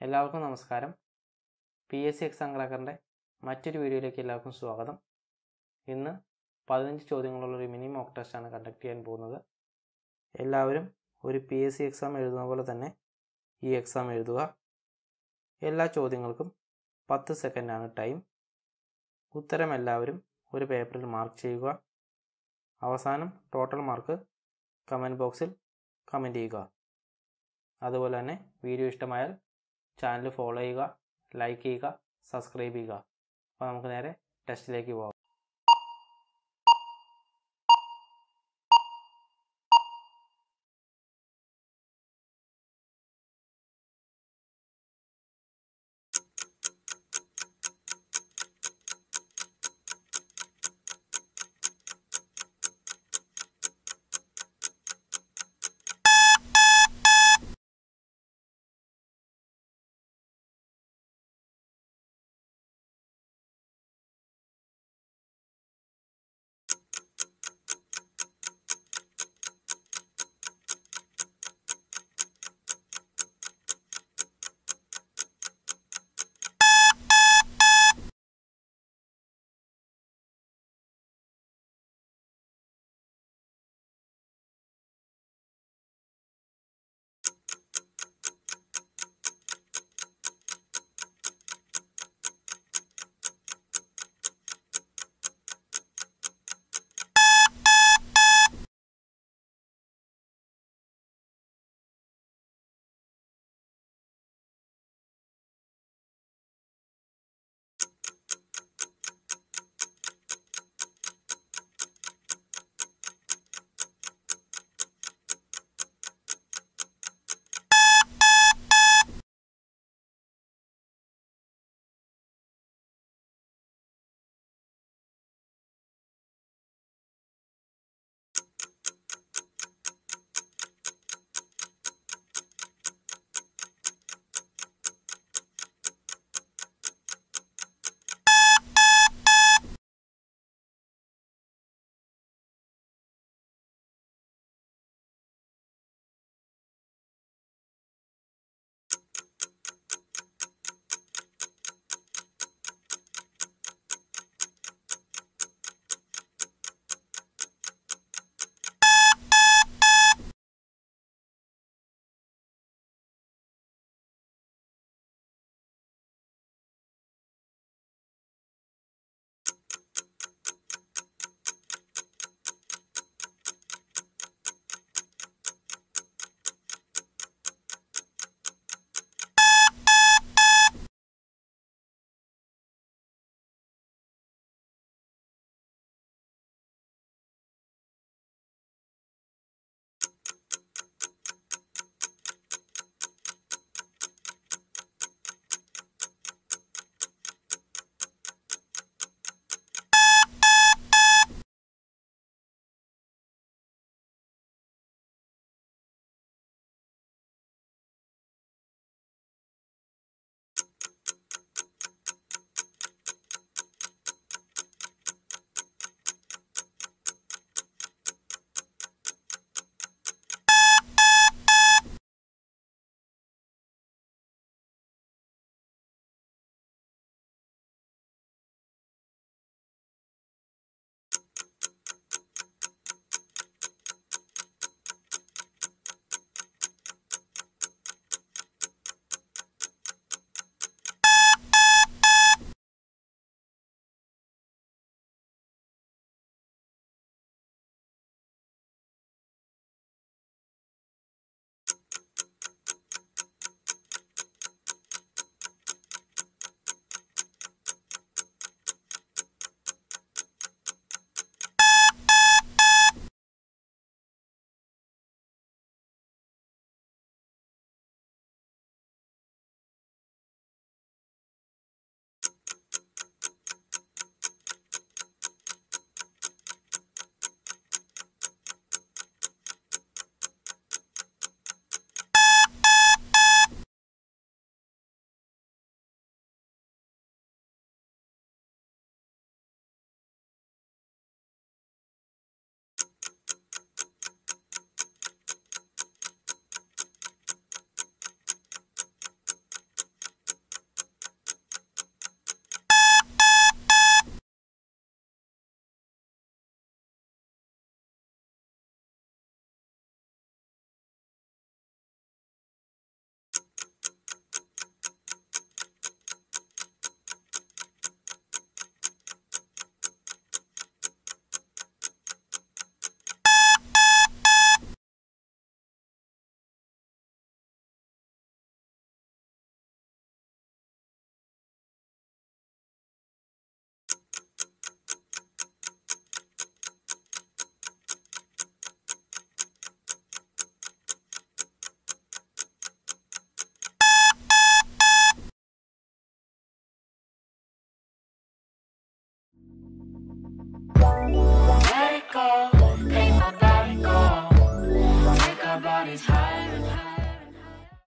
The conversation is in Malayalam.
എല്ലാവർക്കും നമസ്കാരം പി എസ് സി എക്സാം ക്രാക്കറിൻ്റെ മറ്റൊരു വീഡിയോയിലേക്ക് എല്ലാവർക്കും സ്വാഗതം ഇന്ന് പതിനഞ്ച് ചോദ്യങ്ങളുള്ള ഒരു മിനി മോക്ക് ടെസ്റ്റാണ് കണ്ടക്ട് ചെയ്യാൻ പോകുന്നത് എല്ലാവരും ഒരു പി എസ് സി എക്സാം എഴുതുന്ന പോലെ തന്നെ ഈ എക്സാം എഴുതുക എല്ലാ ചോദ്യങ്ങൾക്കും പത്ത് സെക്കൻഡാണ് ടൈം ഉത്തരം എല്ലാവരും ഒരു പേപ്പറിൽ മാർക്ക് ചെയ്യുക അവസാനം ടോട്ടൽ മാർക്ക് കമൻറ്റ് ബോക്സിൽ കമൻറ്റ് ചെയ്യുക അതുപോലെ തന്നെ വീഡിയോ ഇഷ്ടമായാൽ ചാനൽ ഫോളോ ചെയ്യുക ലൈക്ക് ചെയ്യുക സബ്സ്ക്രൈബ് ചെയ്യുക അപ്പോൾ നമുക്ക് നേരെ ടെസ്റ്റിലേക്ക് പോകാം body's higher and higher.